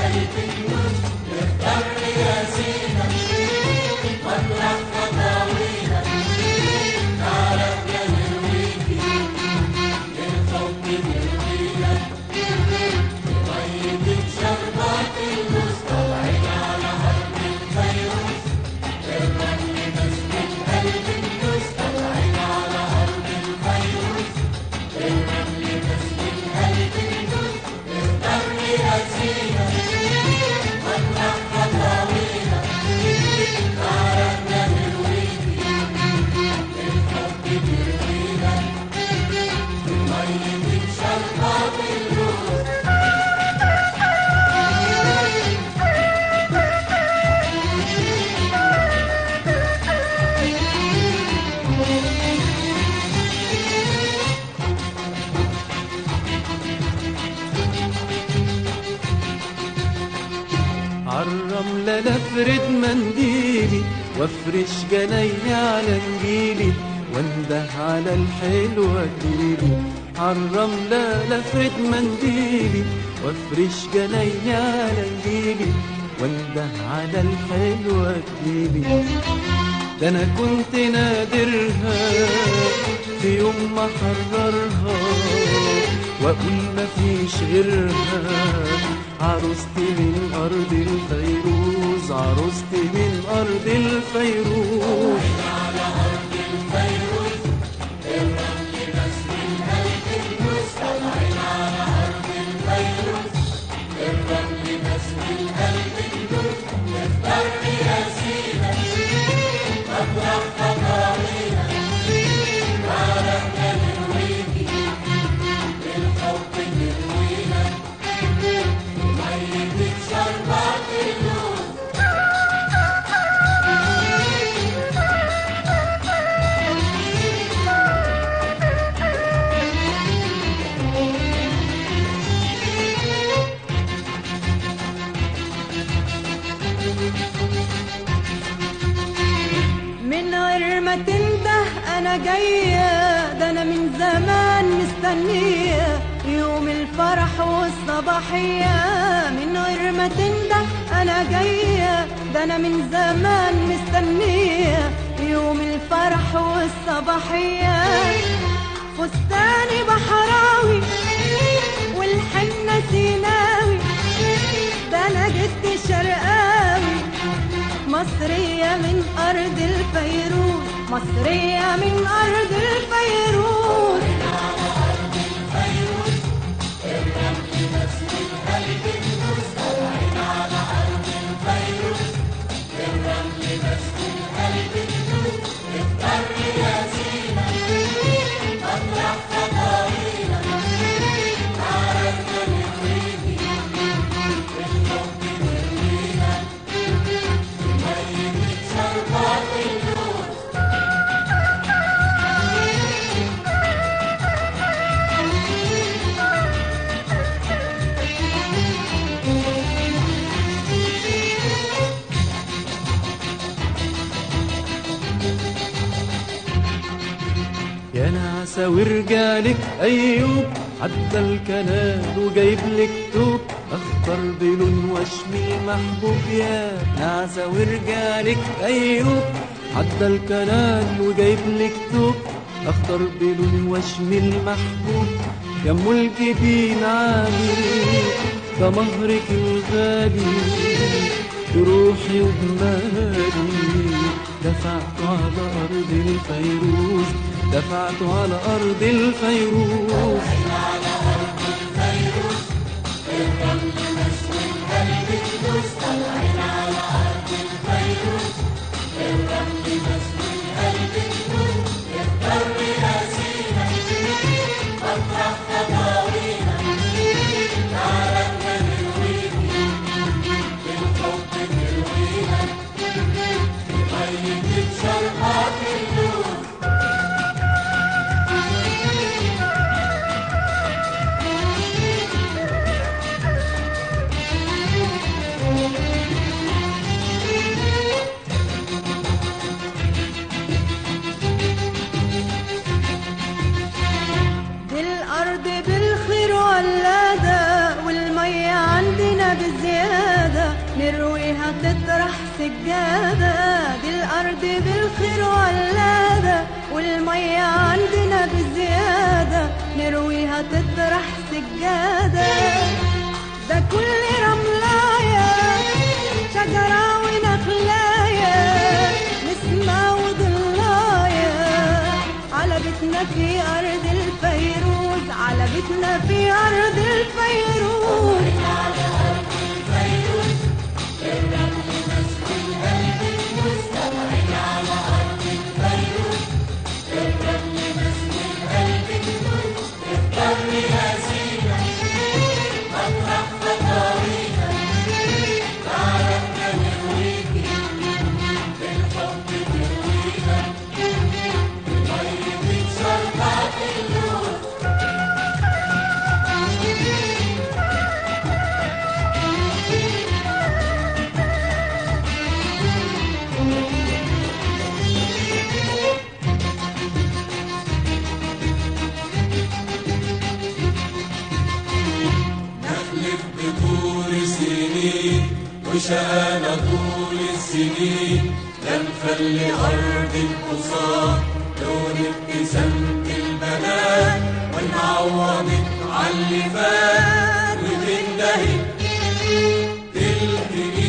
عالرملة لفرد منديلي وافرش جنايني على نجيلي وانده على الحلوة تجيلي عالرملة لفرد منديلي وافرش جنايني على نجيلي وانده على الحلوة تجيلي ده انا كنت نادرها في يوم ما حررها واقول مفيش غيرها عروستي من ارض الفيروز عروستي من ارض الفيروز من غير ما تنده انا جايه ده انا من زمان مستنيه يوم الفرح والصباحيه من غير ما تنده انا جايه ده انا من زمان مستنيه يوم الفرح والصباحيه فستاني بحراوي والحنه سيناوي ده انا جدي شرقاوي مصرية من أرض الفيروز مصرية من أرض الفيروز يا نعسة ورجالك أيوب عدى الكناد وجايب لك توب أخضر بلون وشمي محبوب يا نعسة ورجالك أيوب عدى الكناد وجايب لك توب أخضر بلون وشمي المحبوب يا أم الجبين عالي ده مهرك الغالي بروحي وبمالي دفعت على أرض الفيروز دفعت على أرض الفيروز دي الأرض بالخير ولادة والمية عندنا بزيادة نرويها تطرح سجادة دي الأرض بالخير ولادة والمية عندنا بزيادة نرويها تطرح سجادة ده كل رملاية شجرة ونخلاية نسمة وضلاية على بيتنا في أرض الفيروز على بيتنا في أرض الفيروز نخلف بطول سنين وشقانا طول السنين لا نخلي أرض القصار لون ابتسامة البنات ونعوضك عاللي فات وتندهي تلتقي